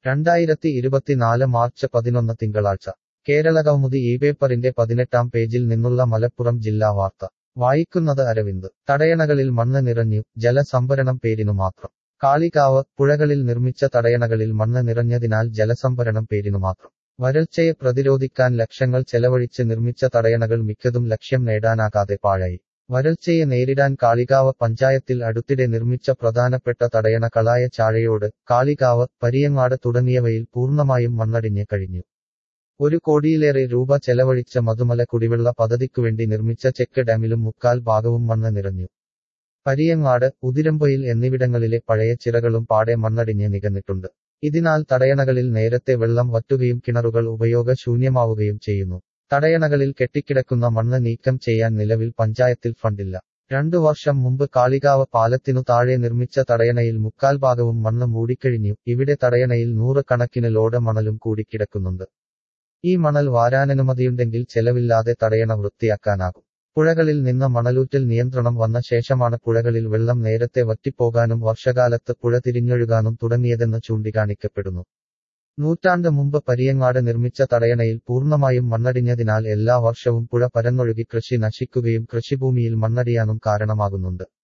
രണ്ടായിരത്തി ഇരുപത്തിനാല് മാർച്ച് പതിനൊന്ന് തിങ്കളാഴ്ച കേരള കൗമുദി ഈ പേപ്പറിന്റെ പതിനെട്ടാം പേജിൽ നിന്നുള്ള മലപ്പുറം ജില്ലാ വാർത്ത വായിക്കുന്നത് അരവിന്ദ് തടയണകളിൽ മണ്ണ് നിറഞ്ഞു ജലസംഭരണം പേരിനു മാത്രം കാളികാവ് പുഴകളിൽ നിർമ്മിച്ച തടയണകളിൽ മണ്ണ് നിറഞ്ഞതിനാൽ ജലസംഭരണം പേരിനു മാത്രം വരൾച്ചയെ പ്രതിരോധിക്കാൻ ലക്ഷങ്ങൾ ചെലവഴിച്ച് നിർമ്മിച്ച തടയണകൾ മിക്കതും ലക്ഷ്യം നേടാനാകാതെ പാഴായി വരൾച്ചയെ നേരിടാൻ കാളികാവ് പഞ്ചായത്തിൽ അടുത്തിടെ നിർമ്മിച്ച പ്രധാനപ്പെട്ട തടയണ കളായ ചാഴയോട് കാളികാവ് പരിയങ്ങാട് തുടങ്ങിയവയിൽ പൂർണ്ണമായും മണ്ണടിഞ്ഞ് കഴിഞ്ഞു ഒരു കോടിയിലേറെ രൂപ ചെലവഴിച്ച മധുമല കുടിവെള്ള പദ്ധതിക്കുവേണ്ടി നിർമ്മിച്ച ചെക്ക് ഡാമിലും മുക്കാൽ ഭാഗവും മണ്ണ് നിറഞ്ഞു പരിയങ്ങാട് ഉതിരമ്പൊയിൽ എന്നിവിടങ്ങളിലെ പഴയ ചിറകളും പാടെ മണ്ണടിഞ്ഞ് നികന്നിട്ടുണ്ട് ഇതിനാൽ തടയണകളിൽ നേരത്തെ വെള്ളം വറ്റുകയും കിണറുകൾ ഉപയോഗശൂന്യമാവുകയും ചെയ്യുന്നു തടയണകളിൽ കെട്ടിക്കിടക്കുന്ന മണ്ണ് നീക്കം ചെയ്യാൻ നിലവിൽ പഞ്ചായത്തിൽ ഫണ്ടില്ല രണ്ടു വർഷം മുമ്പ് കാളികാവ് പാലത്തിനു താഴെ നിർമ്മിച്ച തടയണയിൽ മുക്കാൽ ഭാഗവും മണ്ണ് മൂടിക്കഴിഞ്ഞു ഇവിടെ തടയണയിൽ നൂറ് കണക്കിന് ലോഡ് മണലും കൂടിക്കിടക്കുന്നുണ്ട് ഈ മണൽ വാരാനനുമതിയുണ്ടെങ്കിൽ ചെലവില്ലാതെ തടയണ വൃത്തിയാക്കാനാകും പുഴകളിൽ നിന്ന് മണലൂറ്റൽ നിയന്ത്രണം വന്ന ശേഷമാണ് പുഴകളിൽ വെള്ളം നേരത്തെ വറ്റിപ്പോകാനും വർഷകാലത്ത് പുഴ തിരിഞ്ഞൊഴുകാനും തുടങ്ങിയതെന്ന് ചൂണ്ടിക്കാണിക്കപ്പെടുന്നു നൂറ്റാണ്ട് മുമ്പ് പരിയങ്ങാട് നിർമ്മിച്ച തടയണയിൽ പൂർണ്ണമായും മണ്ണടിഞ്ഞതിനാൽ എല്ലാ വർഷവും പുഴ പരന്നൊഴുകി കൃഷി നശിക്കുകയും കൃഷിഭൂമിയിൽ മണ്ണടിയാനും കാരണമാകുന്നുണ്ട്